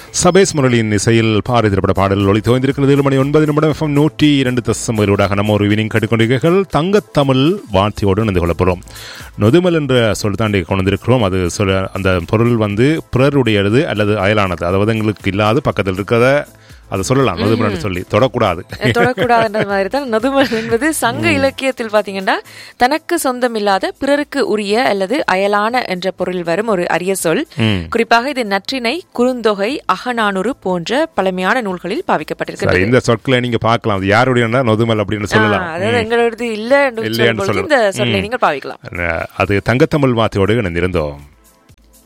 சபேஸ் முரளியின் இசையில் பாரி திரைப்பட பாடல் ஒளி தோய்ந்திருக்கிறது ஏழு மணி ஒன்பது நிமிடம் எஃப்எம் நூற்றி இரண்டு தசமூடாக நம்ம ஒரு வினிங் கட்டுக்கொண்டிருக்கிறீர்கள் தங்கத்தமிழ் வார்த்தையோடு இணைந்து கொள்ளப்போகிறோம் நொதுமல் என்ற சொல் தாண்டி கொண்டு வந்திருக்கிறோம் அது சொல்ல அந்த பொருள் வந்து பிறருடையது அல்லது அயலானது அதாவது எங்களுக்கு இல்லாத பக்கத்தில் இருக்கிறத அதை சொல்லலாம் நொதுமல்னு சொல்லி தொடக்கூடாது தொடக்கூடாதுன்ற மாதிரி தான் நதுமல் என்பது சங்க இலக்கியத்தில் பாத்தீங்கன்னா தனக்கு சொந்தம் இல்லாத பிறருக்கு உரிய அல்லது அயலான என்ற பொருள் வரும் ஒரு அரிய சொல் குறிப்பாக இது நற்றினை குறுந்தொகை அகநானூறு போன்ற பழமையான நூல்களில் சரி பாவிக்கப்பட்டிருக்கிறது இந்த சொற்களை நீங்க பார்க்கலாம் அது யாருடைய நொதுமல் அப்படின்னு சொல்லலாம் ஆ, அதாவது எங்களோடது இல்ல என்று இல்லை என்று சொல்லும்போது சொல்லலாம். இந்த சொல்லை நீங்கள் பாவிக்கலாம் அது தங்கத்தமிழ் வார்த்தையோடு இணைந்திருந்தோம்